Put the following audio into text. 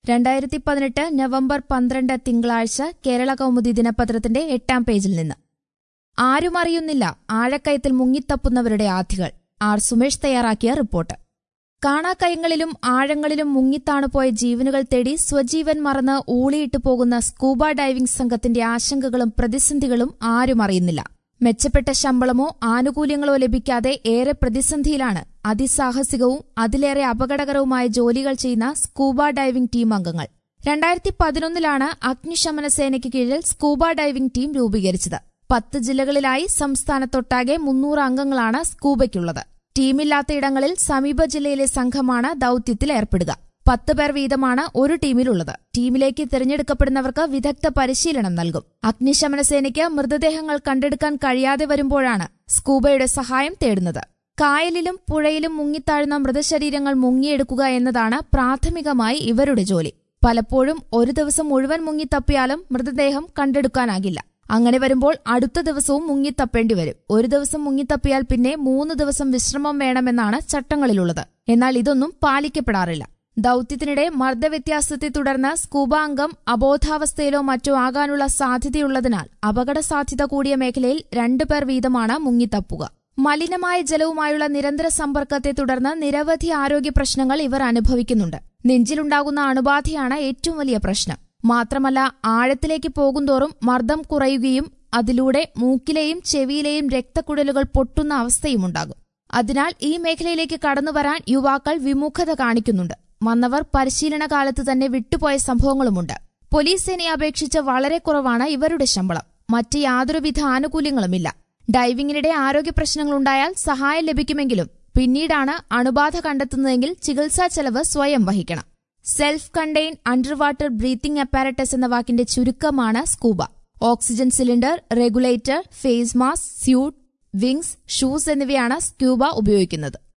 രണ്ടായിരത്തി പതിനെട്ട് നവംബർ പന്ത്രണ്ട് തിങ്കളാഴ്ച കേരള കൗമുദി ദിനപത്രത്തിന്റെ എട്ടാം പേജിൽ നിന്ന് ആരും അറിയുന്നില്ല ആഴക്കയത്തിൽ മുങ്ങിത്തപ്പുന്നവരുടെ ആധികൾ ആർ സുമേഷ് തയ്യാറാക്കിയ റിപ്പോർട്ട് കാണാക്കയങ്ങളിലും ആഴങ്ങളിലും മുങ്ങിത്താണുപോയ ജീവനുകൾ തേടി സ്വജീവൻ മറന്ന് ഊളിയിട്ടു പോകുന്ന സ്കൂബ ഡൈവിംഗ് സംഘത്തിന്റെ ആശങ്കകളും പ്രതിസന്ധികളും ആരും അറിയുന്നില്ല മെച്ചപ്പെട്ട ശമ്പളമോ ആനുകൂല്യങ്ങളോ ലഭിക്കാതെ ഏറെ പ്രതിസന്ധിയിലാണ് അതിസാഹസികവും അതിലേറെ അപകടകരവുമായ ജോലികൾ ചെയ്യുന്ന സ്കൂബ ഡൈവിംഗ് ടീം അംഗങ്ങൾ രണ്ടായിരത്തി പതിനൊന്നിലാണ് അഗ്നിശമന സേനയ്ക്ക് കീഴിൽ സ്കൂബ ഡൈവിംഗ് ടീം രൂപീകരിച്ചത് പത്ത് ജില്ലകളിലായി സംസ്ഥാനത്തൊട്ടാകെ മുന്നൂറ് അംഗങ്ങളാണ് സ്കൂബയ്ക്കുള്ളത് ടീമില്ലാത്ത ഇടങ്ങളിൽ സമീപ ജില്ലയിലെ സംഘമാണ് ദൌത്യത്തിൽ ഏർപ്പെടുക പത്ത് പേർ വീതമാണ് ഒരു ടീമിലുള്ളത് ടീമിലേക്ക് തിരഞ്ഞെടുക്കപ്പെടുന്നവർക്ക് വിദഗ്ധ പരിശീലനം നൽകും അഗ്നിശമന സേനയ്ക്ക് മൃതദേഹങ്ങൾ കണ്ടെടുക്കാൻ കഴിയാതെ വരുമ്പോഴാണ് സ്കൂബയുടെ സഹായം തേടുന്നത് കായലിലും പുഴയിലും മുങ്ങിത്താഴുന്ന മൃതശരീരങ്ങൾ മുങ്ങിയെടുക്കുക എന്നതാണ് പ്രാഥമികമായി ഇവരുടെ ജോലി പലപ്പോഴും ഒരു ദിവസം മുഴുവൻ മുങ്ങിത്തപ്പിയാലും മൃതദേഹം കണ്ടെടുക്കാനാകില്ല അങ്ങനെ വരുമ്പോൾ അടുത്ത ദിവസവും മുങ്ങിത്തപ്പേണ്ടി വരും ഒരു ദിവസം മുങ്ങിത്തപ്പിയാൽ പിന്നെ മൂന്ന് ദിവസം വിശ്രമം വേണമെന്നാണ് ചട്ടങ്ങളിലുള്ളത് എന്നാൽ ഇതൊന്നും പാലിക്കപ്പെടാറില്ല ദൌത്യത്തിനിടെ മർദ്ദവ്യത്യാസത്തെ തുടർന്ന് സ്കൂബ അംഗം അബോധാവസ്ഥയിലോ മറ്റോ ആകാനുള്ള സാധ്യതയുള്ളതിനാൽ അപകട സാധ്യത കൂടിയ മേഖലയിൽ രണ്ടുപേർ വീതമാണ് മുങ്ങിത്തപ്പുക മലിനമായ ജലവുമായുള്ള നിരന്തര സമ്പർക്കത്തെ തുടർന്ന് നിരവധി ആരോഗ്യ പ്രശ്നങ്ങൾ ഇവർ അനുഭവിക്കുന്നുണ്ട് നെഞ്ചിലുണ്ടാകുന്ന അണുബാധയാണ് ഏറ്റവും വലിയ പ്രശ്നം മാത്രമല്ല ആഴത്തിലേക്ക് പോകുന്തോറും മർദ്ദം കുറയുകയും അതിലൂടെ മൂക്കിലെയും ചെവിയിലെയും രക്തക്കുഴലുകൾ പൊട്ടുന്ന അവസ്ഥയുമുണ്ടാകും അതിനാൽ ഈ മേഖലയിലേക്ക് കടന്നുവരാൻ യുവാക്കൾ വിമുഖത കാണിക്കുന്നുണ്ട് വന്നവർ പരിശീലന കാലത്ത് തന്നെ വിട്ടുപോയ സംഭവങ്ങളുമുണ്ട് പോലീസ് സേനയെ അപേക്ഷിച്ച് വളരെ കുറവാണ് ഇവരുടെ ശമ്പളം മറ്റ് യാതൊരുവിധ ആനുകൂല്യങ്ങളുമില്ല ഡൈവിംഗിനിടെ ആരോഗ്യ പ്രശ്നങ്ങളുണ്ടായാൽ സഹായം ലഭിക്കുമെങ്കിലും പിന്നീടാണ് അണുബാധ കണ്ടെത്തുന്നതെങ്കിൽ ചികിത്സാ ചെലവ് സ്വയം വഹിക്കണം self contain underwater breathing apparatus എന്ന വാക്കിന്റെ ചുരുക്കമാണ് scuba oxygen cylinder regulator face mask suit wings shoes എന്നിവയാണ് സ്ക്യൂബ ഉപയോഗിക്കുന്നത്